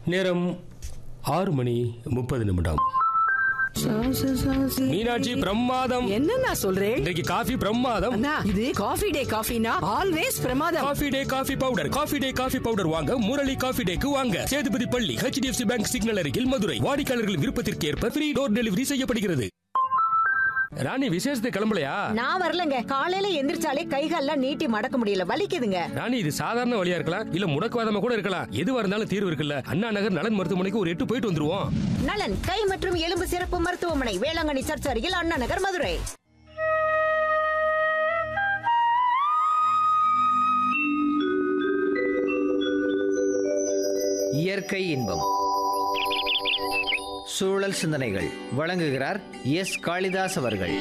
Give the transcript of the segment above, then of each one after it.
நேரம் ஆறு மணி முப்பது நிமிடம் மீனாட்சி பிரமாதம் என்ன நான் சொல்றேன் இன்றைக்கு காஃபி பிரமாதம் அண்ணா இது காஃபி டே காஃபினா ஆல்வேஸ் பிரமாதம் coffee day coffee powder coffee day coffee powder வாங்க முரளி காஃபி டேக்கு வாங்க சேதுபதி பள்ளி ஹெச்டிஎஃப்சி பேங்க் சிக்னல் அருகில் மதுரை வாடிக்கையாளர்கள் விருப்பத்திற்கு ஏற்ப ஃப்ரீ டோர் டெலிவரி செய்யப்படுகிறது ராணி விசேஷத்துக்கு கிளம்பலையா நான் வரலங்க காலையில எந்திரிச்சாலே கைகால்லாம் நீட்டி மடக்க முடியல வலிக்குதுங்க ராணி இது சாதாரண வழியா இருக்கலாம் இல்ல முடக்குவாதமா கூட இருக்கலாம் எதுவா இருந்தாலும் தீர்வு இருக்குல்ல அண்ணா நகர் நலன் மருத்துவமனைக்கு ஒரு எட்டு போயிட்டு வந்துருவோம் நலன் கை மற்றும் எலும்பு சிறப்பு மருத்துவமனை வேளாங்கண்ணி சர்ச் அருகில் அண்ணா நகர் மதுரை இயற்கை இன்பம் சூழல் சிந்தனைகள் வழங்குகிறார் எஸ் காளிதாஸ் அவர்கள்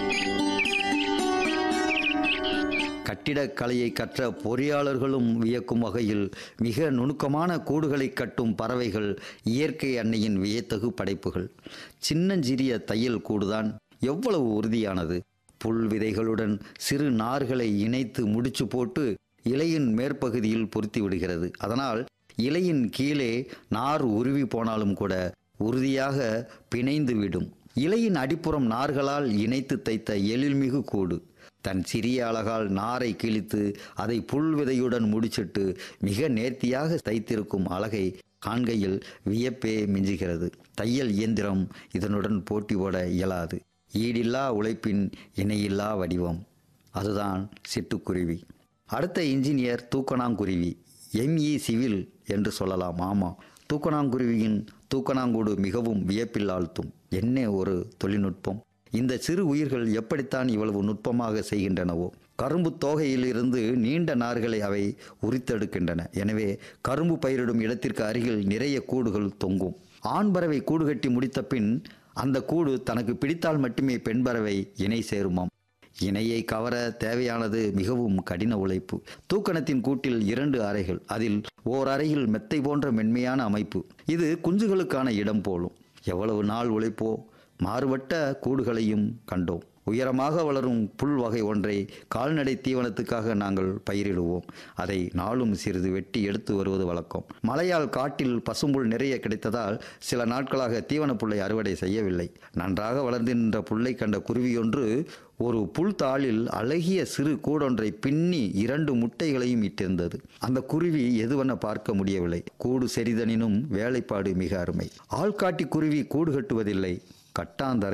கட்டிடக்கலையை கற்ற பொறியாளர்களும் வியக்கும் வகையில் மிக நுணுக்கமான கூடுகளை கட்டும் பறவைகள் இயற்கை அன்னையின் வியத்தகு படைப்புகள் சின்னஞ்சிறிய தையல் கூடுதான் எவ்வளவு உறுதியானது புல் விதைகளுடன் சிறு நார்களை இணைத்து முடிச்சு போட்டு இலையின் மேற்பகுதியில் பொருத்தி விடுகிறது அதனால் இலையின் கீழே நார் உருவி போனாலும் கூட உறுதியாக பிணைந்து விடும் இலையின் அடிப்புறம் நார்களால் இணைத்து தைத்த எழில்மிகு கூடு தன் சிறிய அழகால் நாரை கிழித்து அதை புல் விதையுடன் முடிச்சிட்டு மிக நேர்த்தியாக தைத்திருக்கும் அழகை காண்கையில் வியப்பே மிஞ்சுகிறது தையல் இயந்திரம் இதனுடன் போட்டி போட இயலாது ஈடில்லா உழைப்பின் இணையில்லா வடிவம் அதுதான் சிட்டுக்குருவி அடுத்த இன்ஜினியர் தூக்கணாங்குருவி எம்இ சிவில் என்று சொல்லலாம் ஆமாம் தூக்கணாங்குருவியின் தூக்கணாங்கூடு மிகவும் வியப்பில் ஆழ்த்தும் என்ன ஒரு தொழில்நுட்பம் இந்த சிறு உயிர்கள் எப்படித்தான் இவ்வளவு நுட்பமாக செய்கின்றனவோ கரும்பு தோகையிலிருந்து நீண்ட நார்களை அவை உரித்தெடுக்கின்றன எனவே கரும்பு பயிரிடும் இடத்திற்கு அருகில் நிறைய கூடுகள் தொங்கும் ஆண் பறவை கூடு கட்டி முடித்த பின் அந்த கூடு தனக்கு பிடித்தால் மட்டுமே பெண் பறவை இணை சேருமாம் இணையை கவர தேவையானது மிகவும் கடின உழைப்பு தூக்கணத்தின் கூட்டில் இரண்டு அறைகள் அதில் ஓர் அறையில் மெத்தை போன்ற மென்மையான அமைப்பு இது குஞ்சுகளுக்கான இடம் போலும் எவ்வளவு நாள் உழைப்போ மாறுபட்ட கூடுகளையும் கண்டோம் உயரமாக வளரும் புல் வகை ஒன்றை கால்நடை தீவனத்துக்காக நாங்கள் பயிரிடுவோம் அதை நாளும் சிறிது வெட்டி எடுத்து வருவது வழக்கம் மழையால் காட்டில் பசும்புல் நிறைய கிடைத்ததால் சில நாட்களாக தீவன புல்லை அறுவடை செய்யவில்லை நன்றாக வளர்ந்து நின்ற புல்லை கண்ட குருவியொன்று ஒரு புல் தாளில் அழகிய சிறு கூடொன்றை பின்னி இரண்டு முட்டைகளையும் இட்டிருந்தது அந்த குருவி எதுவென பார்க்க முடியவில்லை கூடு செறிதனினும் வேலைப்பாடு மிக அருமை ஆள்காட்டி குருவி கூடு கட்டுவதில்லை கட்டாந்தரை